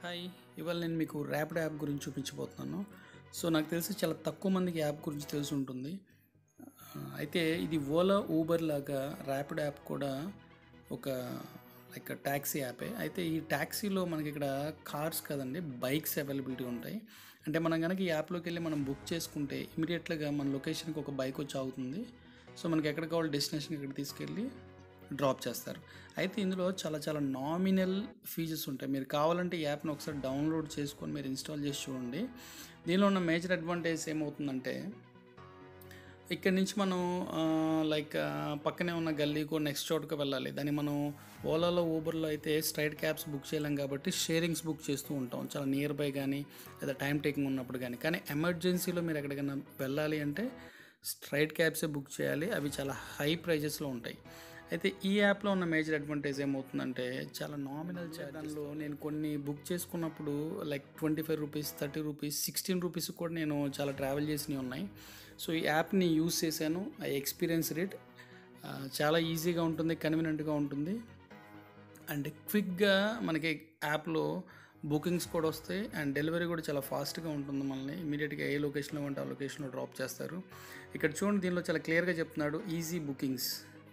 Hi ఇవాళ నేను మీకు ర్యాపిడ్ యాప్ గురించి చూపించబోతున్నాను సో నాకు తెలిసి చాలా తక్కువ మందికి యాప్ గురించి తెలిసి ఉంటుంది ఆ, అయితే ఇది ఓలా ఊబర్ లాగా ర్యాపిడ్ యాప్ కూడా ఒక లైక్ ట్యాక్సీ యాపే అయితే ఈ ట్యాక్సీలో మనకి ఇక్కడ కార్స్ కదండి బైక్స్ అవైలబిలిటీ ఉంటాయి అంటే మనం కనుక ఈ యాప్లోకి వెళ్ళి మనం బుక్ చేసుకుంటే ఇమీడియట్గా మన లొకేషన్కి ఒక బైక్ వచ్చి ఆగుతుంది సో మనకి ఎక్కడ కావాలి డెస్టినేషన్కి ఇక్కడ తీసుకెళ్ళి డ్రాప్ చేస్తారు అయితే ఇందులో చాలా చాలా నామినల్ ఫీచర్స్ ఉంటాయి మీరు కావాలంటే ఈ యాప్ని ఒకసారి డౌన్లోడ్ చేసుకొని మీరు ఇన్స్టాల్ చేసి చూడండి దీనిలో ఉన్న మేజర్ అడ్వాంటేజ్ ఏమవుతుందంటే ఇక్కడ నుంచి మనం ఆ, లైక్ ఆ, పక్కనే ఉన్న గల్లీకో నెక్స్ట్ చోటుకు వెళ్ళాలి దాన్ని మనం ఓలాలో ఊబర్లో అయితే స్ట్రైట్ క్యాబ్స్ బుక్ చేయలేం కాబట్టి షేరింగ్స్ బుక్ చేస్తూ ఉంటాం చాలా నియర్ బై కానీ లేదా టైం టేకింగ్ ఉన్నప్పుడు కానీ కానీ ఎమర్జెన్సీలో మీరు ఎక్కడికైనా వెళ్ళాలి అంటే స్ట్రైట్ క్యాబ్సే బుక్ చేయాలి అవి చాలా హై ప్రైజెస్లో ఉంటాయి అయితే ఈ యాప్లో ఉన్న మేజర్ అడ్వాంటేజ్ ఏమవుతుందంటే చాలా నామినల్ దానిలో నేను కొన్ని బుక్ చేసుకున్నప్పుడు like twenty five rupees thirty rupees sixteen rupees కూడా నేను చాలా ట్రావెల్ చేసినవి ఉన్నాయి సో ఈ యాప్ని యూస్ చేశాను ఐ ఎక్స్పీరియన్స్ రేట్ చాలా ఈజీగా ఉంటుంది కన్వీనియంట్గా ఉంటుంది అండ్ క్విక్గా మనకి యాప్లో బుకింగ్స్ కూడా వస్తాయి అండ్ డెలివరీ కూడా చాలా ఫాస్ట్గా ఉంటుంది మనల్ని ఇమీడియట్గా ఏ లొకేషన్లో ఉంటే ఆ లొకేషన్లో డ్రాప్ చేస్తారు ఇక్కడ చూడండి దీనిలో చాలా క్లియర్గా చెప్తున్నాడు ఈజీ బుకింగ్స్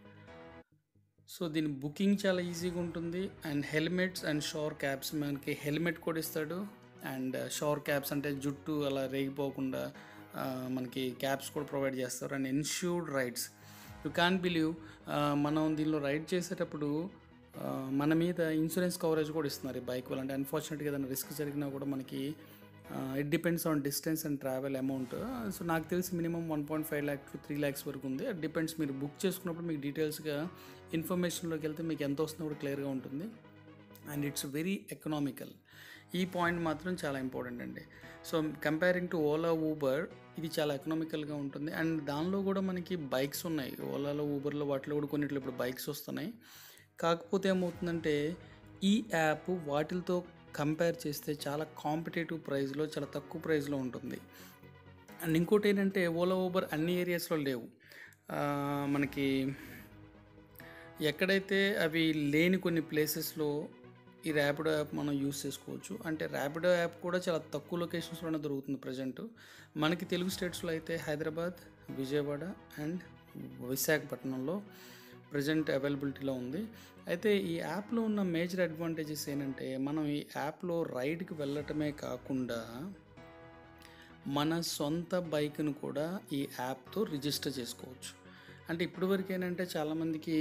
సో దీని బుకింగ్ చాలా ఈజీగా ఉంటుంది and helmets and shower caps మనకి హెల్మెట్ కూడా ఇస్తాడు అండ్ షోర్ క్యాప్స్ అంటే జుట్టు అలా రేగిపోకుండా ఆ, మనకి క్యాప్స్ కూడా ప్రొవైడ్ చేస్తారు and insured rides you can believe మనం దీనిలో రైడ్ చేసేటప్పుడు ఆ, మన మీద ఇన్సూరెన్స్ కవరేజ్ కూడా ఇస్తున్నారు ఈ బైక్ వల్ల అంటే అన్ఫార్చునేట్గా ఏదైనా రిస్క్ జరిగినా కూడా మనకి it depends on distance and travel amount so నాకు తెలిసి minimum one point five lakh to three lakhs వరకు ఉంది అది డిపెండ్స్ మీరు బుక్ చేసుకున్నప్పుడు మీకు డీటెయిల్స్గా ఇన్ఫర్మేషన్లోకి వెళ్తే మీకు ఎంత వస్తుందో కూడా క్లియర్గా ఉంటుంది అండ్ ఇట్స్ వెరీ ఎకనామికల్ ఈ పాయింట్ మాత్రం చాలా ఇంపార్టెంట్ అండి so comparing to Ola Uber ఇది చాలా ఎకనామికల్గా ఉంటుంది అండ్ దానిలో కూడా మనకి బైక్స్ ఉన్నాయి ఓలాలో ఊబర్లో వాటిలో కూడా కొన్నిట్లో ఇప్పుడు బైక్స్ వస్తున్నాయి కాకపోతే ఏమవుతుందంటే ఈ యాప్ వాటితో కంపేర్ చేస్తే చాలా కాంపిటేటివ్ ప్రైస్లో చాలా తక్కువ ప్రైస్లో ఉంటుంది అండ్ ఇంకోటి ఏంటంటే ఓలా ఊబర్ అన్ని ఏరియాస్లో లేవు ఆ, మనకి ఎక్కడైతే అవి లేని కొన్ని ప్లేసెస్లో ఈ ర్యాపిడో యాప్ మనం యూస్ చేసుకోవచ్చు అంటే ర్యాపిడో యాప్ కూడా చాలా తక్కువ లొకేషన్స్లోనే దొరుకుతుంది ప్రజెంట్ మనకి తెలుగు స్టేట్స్లో అయితే హైదరాబాద్ విజయవాడ అండ్ విశాఖపట్నంలో ప్రజెంట్ అవైలబిలిటీలో ఉంది అయితే ఈ యాప్లో ఉన్న మేజర్ అడ్వాంటేజెస్ ఏంటంటే మనం ఈ యాప్లో రైడ్కి వెళ్ళటమే కాకుండా మన సొంత బైక్ను కూడా ఈ యాప్తో రిజిస్టర్ చేసుకోవచ్చు అంటే ఇప్పుడు వరకు ఏంటంటే చాలామందికి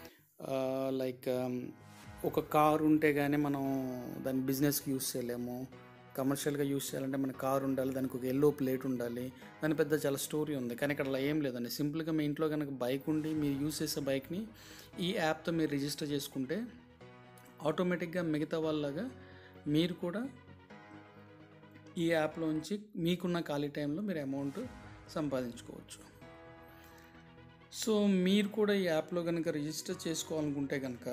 లైక్ ఒక కార్ ఉంటే కానీ మనం దాన్ని బిజినెస్కి యూస్ చేయలేము కమర్షియల్గా యూస్ చేయాలంటే మన కార్ ఉండాలి దానికి ఒక ఎల్లో ప్లేట్ ఉండాలి దాని పెద్ద చాలా స్టోరీ ఉంది కానీ ఇక్కడ అలా ఏం లేదండి సింపుల్గా మీ ఇంట్లో కనుక బైక్ ఉండి మీరు యూస్ చేసే బైక్ని ఈ యాప్తో మీరు రిజిస్టర్ చేసుకుంటే ఆటోమేటిక్గా మిగతా వాళ్ళలాగా మీరు కూడా ఈ యాప్లోంచి మీకున్న ఖాళీ టైంలో మీరు అమౌంట్ సంపాదించుకోవచ్చు సో మీరు కూడా ఈ యాప్లో కనుక రిజిస్టర్ చేసుకోవాలనుకుంటే కనుక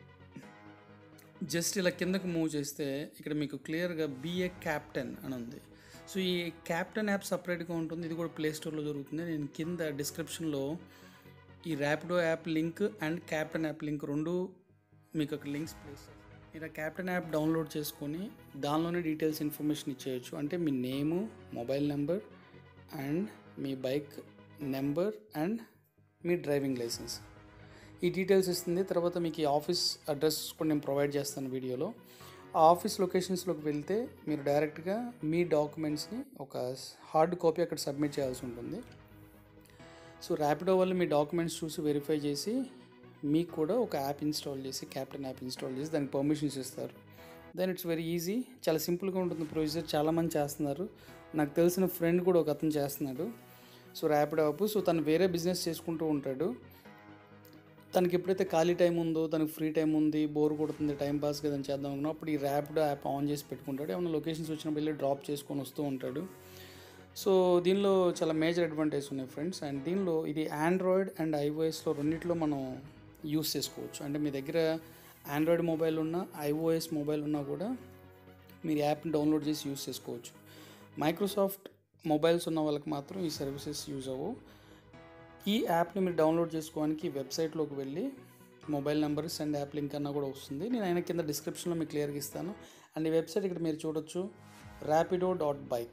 జస్ట్ ఇలా కిందకు మూవ్ చేస్తే ఇక్కడ మీకు క్లియర్గా బిఏ క్యాప్టెన్ అని ఉంది సో ఈ క్యాప్టెన్ యాప్ సపరేట్గా ఉంటుంది ఇది కూడా ప్లే స్టోర్లో దొరుకుతుంది నేను కింద డిస్క్రిప్షన్లో ఈ Rapido app link and captain app link రెండు మీకు ఒక లింక్స్ ప్లేస్ చేస్తాను. మీరు ఆ క్యాప్టెన్ యాప్ డౌన్లోడ్ చేసుకొని దానిలోనే డీటెయిల్స్ ఇన్ఫర్మేషన్ ఇచ్చేయచ్చు అంటే మీ నేము మొబైల్ నెంబర్ అండ్ మీ బైక్ నెంబర్ అండ్ మీ డ్రైవింగ్ లైసెన్స్ ఈ డీటెయిల్స్ ఇస్తుంది తర్వాత మీకు ఈ ఆఫీస్ అడ్రస్ కూడా నేను ప్రొవైడ్ చేస్తాను వీడియోలో ఆ ఆఫీస్ లొకేషన్స్లోకి వెళ్తే మీరు డైరెక్ట్గా మీ డాక్యుమెంట్స్ని ఒక హార్డ్ కాపీ అక్కడ సబ్మిట్ చేయాల్సి ఉంటుంది సో ర్యాపిడో వాళ్ళు మీ డాక్యుమెంట్స్ చూసి వెరిఫై చేసి మీకు కూడా ఒక యాప్ ఇన్స్టాల్ చేసి క్యాప్టెన్ యాప్ ఇన్స్టాల్ చేసి దానికి పర్మిషన్స్ ఇస్తారు దెన్ ఇట్స్ వెరీ ఈజీ చాలా సింపుల్గా ఉంటుంది ప్రొసీజర్ చాలామంది చేస్తున్నారు నాకు తెలిసిన ఫ్రెండ్ కూడా ఒక అతను చేస్తున్నాడు సో ర్యాపిడో యాప్ సో తను వేరే బిజినెస్ చేసుకుంటూ ఉంటాడు తనకి ఎప్పుడైతే ఖాళీ టైం ఉందో తనకి ఫ్రీ టైం ఉంది బోర్ కొడుతుంది టైం పాస్ కదా అని చేద్దాం అనుకున్నా అప్పుడు ఈ ర్యాపిడో యాప్ ఆన్ చేసి పెట్టుకుంటాడు ఏమైనా లొకేషన్స్ వచ్చినప్పుడు వెళ్ళి డ్రాప్ చేసుకొని వస్తూ ఉంటాడు సో దీనిలో చాలా మేజర్ అడ్వాంటేజ్ ఉన్నాయి ఫ్రెండ్స్ అండ్ దీనిలో ఇది ఆండ్రాయిడ్ అండ్ ఐఓఎస్లో రెండిట్లో మనం యూస్ చేసుకోవచ్చు అంటే మీ దగ్గర ఆండ్రాయిడ్ మొబైల్ ఉన్నా ఐఓఎస్ మొబైల్ ఉన్నా కూడా మీరు యాప్ని డౌన్లోడ్ చేసి యూస్ చేసుకోవచ్చు మైక్రోసాఫ్ట్ మొబైల్స్ ఉన్న వాళ్ళకి మాత్రం ఈ సర్వీసెస్ యూజ్ అవ్వవు ఈ యాప్ని మీరు డౌన్లోడ్ చేసుకోవడానికి వెబ్సైట్లోకి వెళ్ళి mobile number send app link అన్నా కూడా వస్తుంది నేను ఆయన కింద డిస్క్రిప్షన్లో మీకు క్లియర్గా ఇస్తాను అండ్ ఈ వెబ్సైట్ ఇక్కడ మీరు చూడొచ్చు Rapido dot bike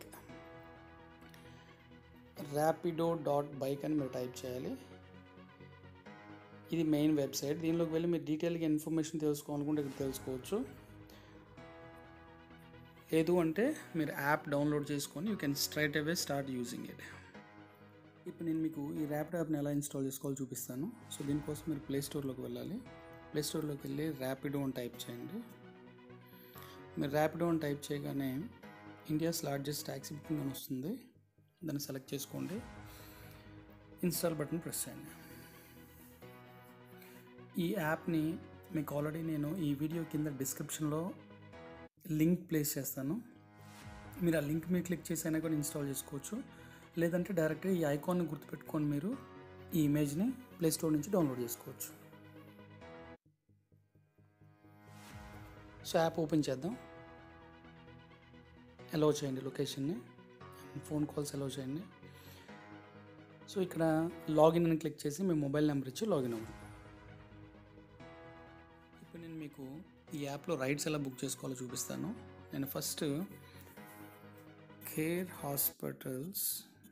Rapido dot bike అని మీరు టైప్ చేయాలి ఇది మెయిన్ వెబ్సైట్ దీనిలోకి వెళ్ళి మీరు డీటెయిల్గా ఇన్ఫర్మేషన్ తెలుసుకోవాలనుకుంటే ఇక్కడ తెలుసుకోవచ్చు లేదు అంటే మీరు యాప్ డౌన్లోడ్ చేసుకొని you can straight away start using it ఇప్పుడు నేను మీకు ఈ ర్యాపిడ్ యాప్ని ఎలా ఇన్స్టాల్ చేసుకోవాలో చూపిస్తాను సో దీనికోసం మీరు ప్లే స్టోర్లోకి వెళ్ళాలి ప్లే స్టోర్లోకి వెళ్ళి ర్యాపిడో అని టైప్ చేయండి మీరు ర్యాపిడో అని టైప్ చేయగానే ఇండియాస్ లార్జెస్ట్ ట్యాక్సీ బుకింగ్ అని వస్తుంది దాన్ని సెలెక్ట్ చేసుకోండి ఇన్స్టాల్ బటన్ ప్రెస్ చేయండి ఈ యాప్ని మీకు ఆల్రెడీ నేను ఈ వీడియో కింద డిస్క్రిప్షన్లో లింక్ ప్లేస్ చేస్తాను మీరు ఆ లింక్ మీద క్లిక్ చేసి అయినా కూడా ఇన్స్టాల్ చేసుకోవచ్చు లేదంటే డైరెక్ట్గా ఈ ఐకాన్ని గుర్తుపెట్టుకొని మీరు ఈ ఇమేజ్ని ప్లే స్టోర్ నుంచి డౌన్లోడ్ చేసుకోవచ్చు సో యాప్ ఓపెన్ చేద్దాం అలౌ చేయండి లొకేషన్ని ఫోన్ కాల్స్ అలౌ చేయండి సో ఇక్కడ లాగిన్ అని క్లిక్ చేసి మీ మొబైల్ నెంబర్ ఇచ్చి లాగిన్ అవ్వండి ఇప్పుడు నేను మీకు ఈ యాప్లో రైడ్స్ ఎలా బుక్ చేసుకోవాలో చూపిస్తాను నేను first Care Hospitals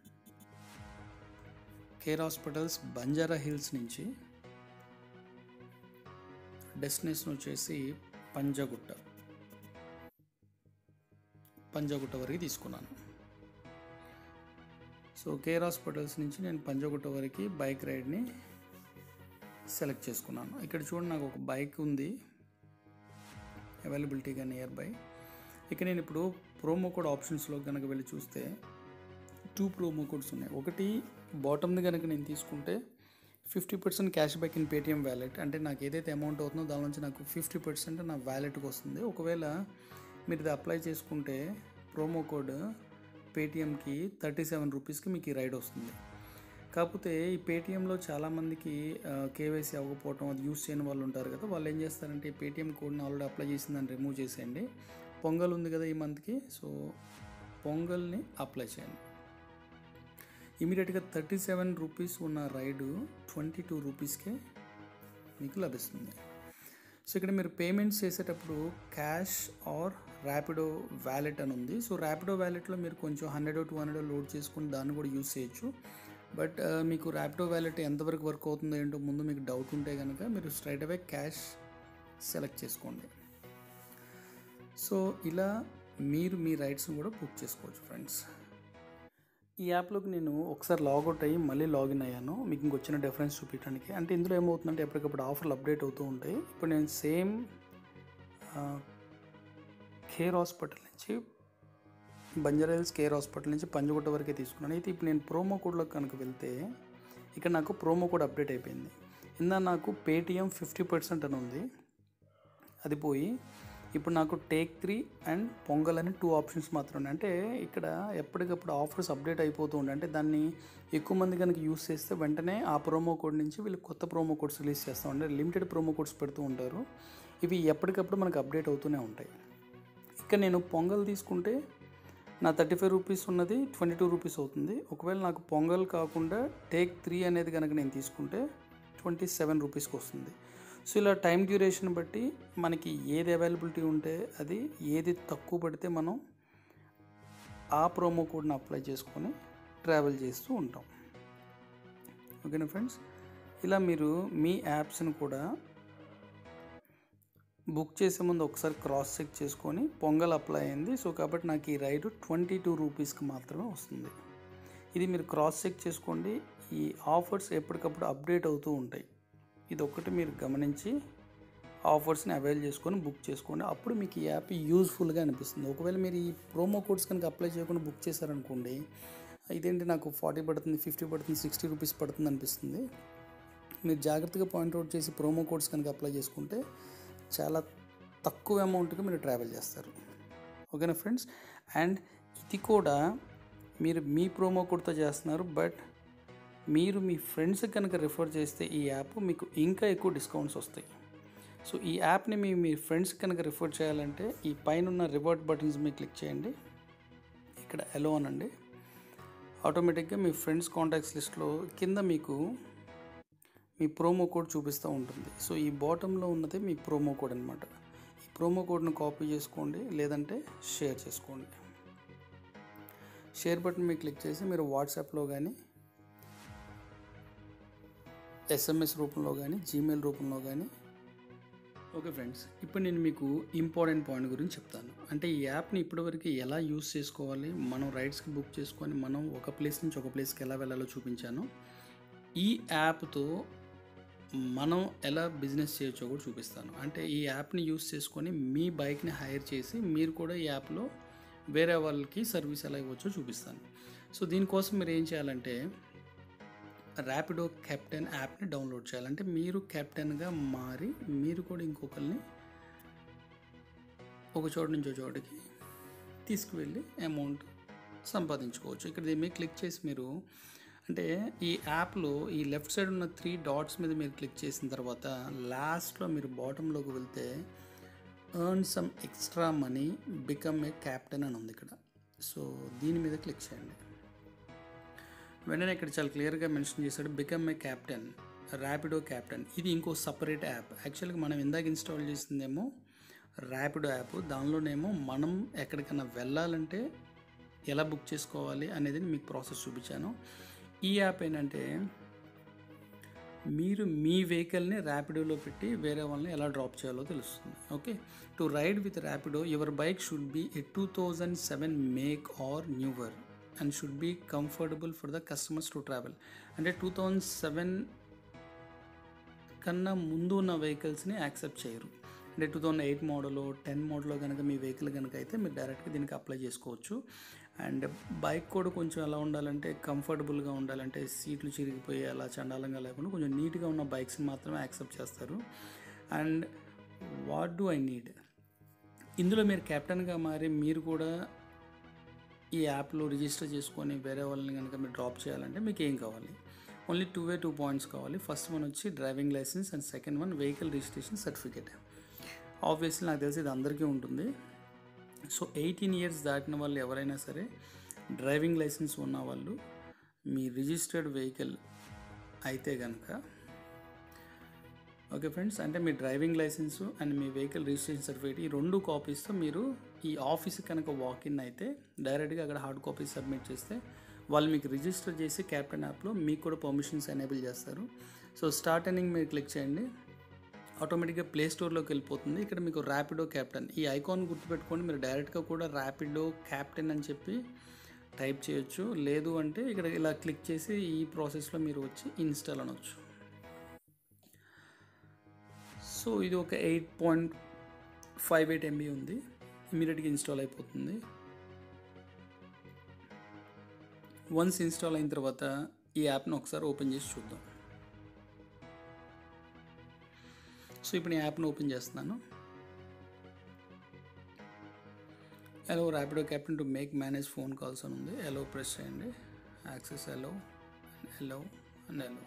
Care Hospitals Banjara Hills నుంచి డెస్టినేషన్ వచ్చేసి పంజగుట్ట పంజగుట్ట వరకు తీసుకున్నాను సో కేర్ హాస్పిటల్స్ నుంచి నేను పంజగుట్ట వరకు బైక్ రైడ్ని సెలెక్ట్ చేసుకున్నాను ఇక్కడ చూడండి నాకు ఒక బైక్ ఉంది అవైలబిలిటీగా నియర్ బై ఇక నేను ఇప్పుడు ప్రోమో కోడ్ ఆప్షన్స్లో కనుక వెళ్ళి చూస్తే టూ ప్రోమో కోడ్స్ ఉన్నాయి ఒకటి బాటమ్ది కనుక నేను తీసుకుంటే fifty percent cash back in Paytm wallet అంటే నాకు ఏదైతే అమౌంట్ అవుతుందో దాని నుంచి నాకు ఫిఫ్టీ పర్సెంట్ నా వ్యాలెట్కి వస్తుంది ఒకవేళ మీరు ఇది అప్లై చేసుకుంటే ప్రోమో కోడ్ పేటిఎంకి థర్టీ సెవెన్ రూపీస్కి మీకు ఈ రైడ్ వస్తుంది కాకపోతే ఈ పేటిఎంలో చాలామందికి కేవైసీ అవ్వకపోవటం అది యూస్ చేయని వాళ్ళు ఉంటారు కదా వాళ్ళు ఏం చేస్తారంటే ఈ పేటిఎం కోడ్ని ఆల్రెడీ అప్లై చేసిన దాన్ని రిమూవ్ చేసేయండి పొంగల్ ఉంది కదా ఈ మంత్కి సో పొంగల్ని అప్లై చేయండి ఇమీడియట్గా థర్టీ సెవెన్ రూపీస్ ఉన్న రైడు ట్వంటీ టూ రూపీస్కే మీకు లభిస్తుంది సో ఇక్కడ మీరు పేమెంట్స్ చేసేటప్పుడు క్యాష్ ఆర్ ర్యాపిడో వ్యాలెట్ అని ఉంది సో ర్యాపిడో వ్యాలెట్లో మీరు కొంచెం హండ్రెడ్ టూ హండ్రెడ్ లోడ్ చేసుకుని దాన్ని కూడా యూస్ చేయొచ్చు బట్ మీకు ర్యాపిడో వ్యాలెట్ ఎంతవరకు వర్క్ అవుతుందో ఏంటో ముందు మీకు డౌట్ ఉంటే కనుక మీరు స్ట్రైట్ అవే క్యాష్ సెలెక్ట్ చేసుకోండి సో ఇలా మీరు మీ రైడ్స్ని కూడా బుక్ చేసుకోవచ్చు ఫ్రెండ్స్ ఈ యాప్లోకి నేను ఒకసారి లాగౌట్ అయ్యి మళ్ళీ లాగిన్ అయ్యాను మీకు ఇంకొచ్చిన డిఫరెన్స్ చూపించడానికి అంటే ఇందులో ఏమవుతుందంటే ఎప్పటికప్పుడు ఆఫర్లు అప్డేట్ అవుతూ ఉంటాయి ఇప్పుడు నేను సేమ్ కేర్ హాస్పిటల్ నుంచి బంజారా హిల్స్ కేర్ హాస్పిటల్ నుంచి పంజగుట్ట వరకే తీసుకున్నాను అయితే ఇప్పుడు నేను ప్రోమో కోడ్లో కనుక వెళ్తే ఇక్కడ నాకు ప్రోమో కోడ్ అప్డేట్ అయిపోయింది ఇందా నాకు పేటిఎం ఫిఫ్టీ పర్సెంట్ అని ఉంది అది పోయి ఇప్పుడు నాకు టేక్ త్రీ అండ్ పొంగల్ అని టూ ఆప్షన్స్ మాత్రం ఉన్నాయి అంటే ఇక్కడ ఎప్పటికప్పుడు ఆఫర్స్ అప్డేట్ అయిపోతూ ఉంటాయి అంటే దాన్ని ఎక్కువ మంది కనుక యూస్ చేస్తే వెంటనే ఆ ప్రోమో కోడ్ నుంచి వీళ్ళు కొత్త ప్రోమో కోడ్స్ రిలీజ్ చేస్తూ ఉంటారు లిమిటెడ్ ప్రోమో కోడ్స్ పెడుతూ ఉంటారు ఇవి ఎప్పటికప్పుడు మనకు అప్డేట్ అవుతూనే ఉంటాయి ఇక్కడ నేను పొంగల్ తీసుకుంటే నా థర్టీ ఫైవ్ రూపీస్ ఉన్నది ట్వంటీ టూ రూపీస్ అవుతుంది ఒకవేళ నాకు పొంగల్ కాకుండా టేక్ త్రీ అనేది కనుక నేను తీసుకుంటే ట్వంటీ సెవెన్ రూపీస్కి వస్తుంది సో ఇలా టైం డ్యూరేషన్ బట్టి మనకి ఏది అవైలబిలిటీ ఉంటే అది ఏది తక్కువ పడితే మనం ఆ ప్రోమో కోడ్ని అప్లై చేసుకొని ట్రావెల్ చేస్తూ ఉంటాం ఓకేనా ఫ్రెండ్స్ ఇలా మీరు మీ యాప్స్ని కూడా బుక్ చేసే ముందు ఒకసారి క్రాస్ చెక్ చేసుకొని పొంగల్ అప్లై అయింది సో కాబట్టి నాకు ఈ రైడ్ ట్వంటీ టూ రూపీస్కి మాత్రమే వస్తుంది ఇది మీరు క్రాస్ చెక్ చేసుకోండి ఈ ఆఫర్స్ ఎప్పటికప్పుడు అప్డేట్ అవుతూ ఉంటాయి ఇది ఒక్కటి మీరు గమనించి ఆఫర్స్ని అవైల్ చేసుకొని బుక్ చేసుకోండి అప్పుడు మీకు ఈ యాప్ యూజ్ఫుల్గా అనిపిస్తుంది ఒకవేళ మీరు ఈ ప్రోమో కోడ్స్ కనుక అప్లై చేయకుండా బుక్ చేశారనుకోండి ఇదేంటి నాకు ఫార్టీ పడుతుంది ఫిఫ్టీ పడుతుంది సిక్స్టీ రూపీస్ పడుతుంది అనిపిస్తుంది మీరు జాగ్రత్తగా పాయింట్అవుట్ చేసి ప్రోమో కోడ్స్ కనుక అప్లై చేసుకుంటే చాలా తక్కువ అమౌంట్కి మీరు ట్రావెల్ చేస్తారు ఓకేనా ఫ్రెండ్స్ అండ్ ఇది కూడా మీరు మీ ప్రోమో కోడ్తో చేస్తున్నారు బట్ మీరు మీ ఫ్రెండ్స్ కనుక రిఫర్ చేస్తే ఈ యాప్ మీకు ఇంకా ఎక్కువ డిస్కౌంట్స్ వస్తాయి సో ఈ యాప్ని మీ మీ ఫ్రెండ్స్ కనుక రిఫర్ చేయాలంటే ఈ పైన ఉన్న రివార్డ్ బటన్స్ మీద క్లిక్ చేయండి ఇక్కడ ఎలో అనండి ఆటోమేటిక్గా మీ ఫ్రెండ్స్ కాంటాక్ట్స్ లిస్ట్లో కింద మీకు మీ ప్రోమో కోడ్ చూపిస్తూ ఉంటుంది సో ఈ బాటంలో ఉన్నదే మీ ప్రోమో కోడ్ అనమాట ప్రోమో కోడ్ను కాపీ చేసుకోండి లేదంటే షేర్ చేసుకోండి షేర్ బటన్ మీద క్లిక్ చేసి మీరు వాట్సాప్లో కానీ ఎస్ఎంఎస్ రూపంలో కానీ జీమెయిల్ రూపంలో కానీ ఓకే ఫ్రెండ్స్ ఇప్పుడు నేను మీకు ఇంపార్టెంట్ పాయింట్ గురించి చెప్తాను అంటే ఈ యాప్ని ఇప్పటివరకు ఎలా యూస్ చేసుకోవాలి మనం రైడ్స్కి బుక్ చేసుకొని మనం ఒక ప్లేస్ నుంచి ఒక ప్లేస్కి ఎలా వెళ్ళాలో చూపించాను ఈ యాప్తో మనం ఎలా బిజినెస్ చేయొచ్చో కూడా చూపిస్తాను అంటే ఈ యాప్ని యూస్ చేసుకొని మీ బైక్ని హైర్ చేసి మీరు కూడా ఈ యాప్లో వేరే వాళ్ళకి సర్వీస్ ఎలా ఇవ్వచ్చో చూపిస్తాను సో దీనికోసం మీరు ఏం చేయాలంటే ర్యాపిడో కెప్టెన్ యాప్ని డౌన్లోడ్ చేయాలంటే మీరు కెప్టెన్గా మారి మీరు కూడా ఇంకొకరిని ఒక చోటు నుంచి ఒక చోటుకి తీసుకువెళ్ళి అమౌంట్ సంపాదించుకోవచ్చు ఇక్కడ దీని మీద క్లిక్ చేసి మీరు అంటే ఈ యాప్లో ఈ లెఫ్ట్ సైడ్ ఉన్న త్రీ డాట్స్ మీద మీరు క్లిక్ చేసిన తర్వాత లాస్ట్లో మీరు బాటంలోకి వెళ్తే earn some extra money become a captain అని ఉంది ఇక్కడ సో దీని మీద క్లిక్ చేయండి వెంటనే ఇక్కడ చాలా క్లియర్గా మెన్షన్ చేశాడు become a captain Rapido captain ఇది ఇంకో సపరేట్ యాప్ యాక్చువల్గా మనం ఇందాక ఇన్స్టాల్ చేసిందేమో ర్యాపిడో యాప్ దానిలోనేమో మనం ఎక్కడికైనా వెళ్ళాలంటే ఎలా బుక్ చేసుకోవాలి అనేది మీకు ప్రాసెస్ చూపించాను ఈ యాప్ ఏంటంటే మీరు మీ వెహికల్ని ర్యాపిడోలో పెట్టి వేరే వాళ్ళని ఎలా డ్రాప్ చేయాలో తెలుస్తుంది okay to ride with Rapido your bike should be a two thousand seven make or newer and should be comfortable for the customers to travel అంటే టూ థౌజండ్ సెవెన్ కన్నా ముందు ఉన్న వెహికల్స్ని యాక్సెప్ట్ చేయరు అంటే two thousand eight model ten మోడల్లో కనుక మీ vehicle కనుక అయితే మీరు డైరెక్ట్గా దీనికి అప్లై చేసుకోవచ్చు అండ్ బైక్ కూడా కొంచెం ఎలా ఉండాలంటే కంఫర్టబుల్గా ఉండాలంటే సీట్లు చిరిగిపోయి అలా చండాలంగా లేకుండా కొంచెం నీట్గా ఉన్న బైక్స్ని మాత్రమే యాక్సెప్ట్ చేస్తారు and what do I need ఇందులో మీరు కెప్టెన్గా మారి మీరు కూడా ఈ యాప్లో రిజిస్టర్ చేసుకొని వేరే వాళ్ళని కనుక మీరు డ్రాప్ చేయాలంటే మీకు ఏం కావాలి only two way two points కావాలి ఫస్ట్ వన్ వచ్చి driving license and second one vehicle registration certificate obviously నాకు తెలిసి ఇది అందరికీ ఉంటుంది సో ఎయిటీన్ ఇయర్స్ దాటిన వాళ్ళు ఎవరైనా సరే డ్రైవింగ్ లైసెన్స్ ఉన్న వాళ్ళు మీ రిజిస్టర్డ్ వెహికల్ అయితే కనుక ఓకే ఫ్రెండ్స్ అంటే మీ డ్రైవింగ్ లైసెన్స్ అండ్ మీ వెహికల్ రిజిస్ట్రేషన్ సర్టిఫికేట్ ఈ రెండు కాపీస్తో మీరు ఈ ఆఫీస్ కనుక వాకిన్ అయితే డైరెక్ట్గా అక్కడ హార్డ్ కాపీ సబ్మిట్ చేస్తే వాళ్ళు మీకు రిజిస్టర్ చేసి క్యాప్టెన్ యాప్లో మీకు కూడా పర్మిషన్స్ ఎనేబుల్ చేస్తారు సో స్టార్ట్ అనింగ్ మీరు క్లిక్ చేయండి ఆటోమేటిక్గా ప్లే స్టోర్లోకి వెళ్ళిపోతుంది ఇక్కడ మీకు ర్యాపిడో క్యాప్టెన్ ఈ ఐకాన్ గుర్తుపెట్టుకొని మీరు డైరెక్ట్గా కూడా ర్యాపిడో క్యాప్టెన్ అని చెప్పి టైప్ చేయొచ్చు లేదు అంటే ఇక్కడ ఇలా క్లిక్ చేసి ఈ ప్రాసెస్లో మీరు వచ్చి ఇన్స్టాల్ అనొచ్చు సో ఇది ఒక eight point five eight MB ఉంది ఇమీడియట్గా ఇన్స్టాల్ అయిపోతుంది వన్స్ ఇన్స్టాల్ అయిన తర్వాత ఈ యాప్ను ఒకసారి ఓపెన్ చేసి చూద్దాం సో ఇప్పుడు ఈ యాప్ను ఓపెన్ చేస్తున్నాను allow Rapido captain to make manage phone calls అని ఉంది ఎలో ప్రెస్ చేయండి access allow allow and allow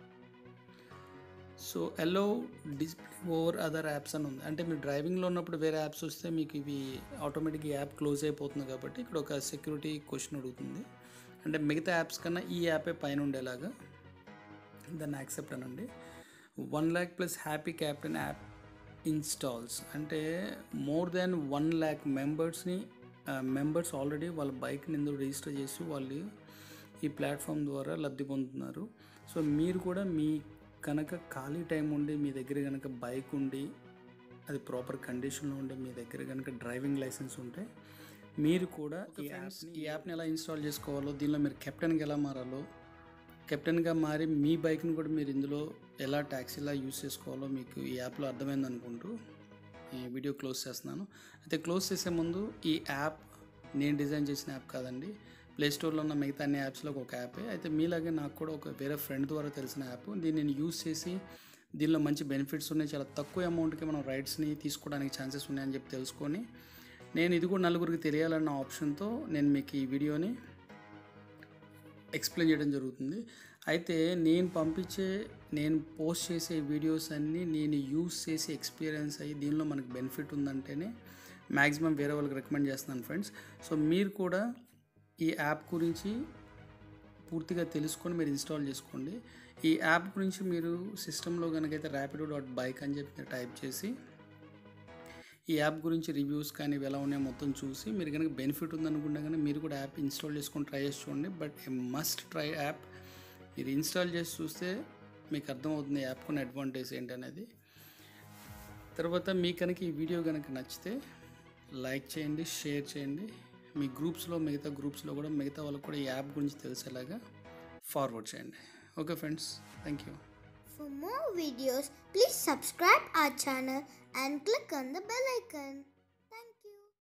so allow display over other apps అని ఉంది అంటే మీరు డ్రైవింగ్లో ఉన్నప్పుడు వేరే యాప్స్ వస్తే మీకు ఇవి ఆటోమేటిక్ యాప్ క్లోజ్ అయిపోతుంది కాబట్టి ఇక్కడ ఒక సెక్యూరిటీ క్వశ్చన్ అడుగుతుంది అంటే మిగతా యాప్స్ కన్నా ఈ యాపే పైన ఉండేలాగా దాన్ని యాక్సెప్ట్ అనండి one lakh plus happy captain app installs అంటే మోర్ దాన్ వన్ ల్యాక్ మెంబర్స్ని మెంబర్స్ ఆల్రెడీ వాళ్ళ బైక్ని ఇందులో రిజిస్టర్ చేసి వాళ్ళు ఈ ప్లాట్ఫామ్ ద్వారా లబ్ధి పొందుతున్నారు సో మీరు కూడా మీ కనుక ఖాళీ టైం ఉండి మీ దగ్గర కనుక బైక్ ఉండి అది ప్రాపర్ కండిషన్లో ఉండి మీ దగ్గర కనుక డ్రైవింగ్ లైసెన్స్ ఉంటే మీరు కూడా ఈ యాప్ని ఈ యాప్ని ఎలా ఇన్స్టాల్ చేసుకోవాలో దీనిలో మీరు కెప్టెన్కి ఎలా మారాలో కెప్టెన్గా మారి మీ బైక్ని కూడా మీరు ఇందులో ఎలా ట్యాక్సీలా యూస్ చేసుకోవాలో మీకు ఈ యాప్లో అర్థమైంది అనుకుంటూ ఈ వీడియో క్లోజ్ చేస్తున్నాను అయితే క్లోజ్ చేసే ముందు ఈ యాప్ నేను డిజైన్ చేసిన యాప్ కాదండి ప్లే స్టోర్లో ఉన్న మిగతా అన్ని యాప్స్లో ఒక యాపే అయితే మీలాగే నాకు కూడా ఒక వేరే ఫ్రెండ్ ద్వారా తెలిసిన యాప్ దీన్ని నేను యూస్ చేసి దీనిలో మంచి బెనిఫిట్స్ ఉన్నాయి చాలా తక్కువ అమౌంట్కి మనం రైడ్స్ని తీసుకోవడానికి ఛాన్సెస్ ఉన్నాయని చెప్పి తెలుసుకొని నేను ఇది కూడా నలుగురికి తెలియాలన్న ఆప్షన్తో నేను మీకు ఈ వీడియోని ఎక్స్ప్లెయిన్ చేయడం జరుగుతుంది అయితే నేను పంపించే నేను పోస్ట్ చేసే వీడియోస్ అన్నీ నేను యూస్ చేసి ఎక్స్పీరియన్స్ అయ్యి దీనిలో మనకు బెనిఫిట్ ఉందంటేనే మ్యాక్సిమం వేరే వాళ్ళకి రికమెండ్ చేస్తున్నాను ఫ్రెండ్స్ సో మీరు కూడా ఈ యాప్ గురించి పూర్తిగా తెలుసుకొని మీరు ఇన్స్టాల్ చేసుకోండి ఈ యాప్ గురించి మీరు సిస్టంలో కనుకైతే ర్యాపిడో డాట్ బైక్ అని చెప్పి మీరు టైప్ చేసి ఈ యాప్ గురించి రివ్యూస్ కానీ ఇవి ఎలా ఉన్నాయో మొత్తం చూసి మీరు కనుక బెనిఫిట్ ఉందనుకుంటే కానీ మీరు కూడా యాప్ ఇన్స్టాల్ చేసుకొని ట్రై చేసి చూడండి but a must try app మీరు ఇన్స్టాల్ చేసి చూస్తే మీకు అర్థమవుతుంది యాప్ కొన్ని అడ్వాంటేజ్ ఏంటి అనేది తర్వాత మీకు కనుక ఈ వీడియో కనుక నచ్చితే లైక్ చేయండి షేర్ చేయండి మీ గ్రూప్స్లో మిగతా గ్రూప్స్లో కూడా మిగతా వాళ్ళకి కూడా ఈ యాప్ గురించి తెలిసేలాగా ఫార్వర్డ్ చేయండి okay friends thank you For more videos, please subscribe our channel and click on the bell icon.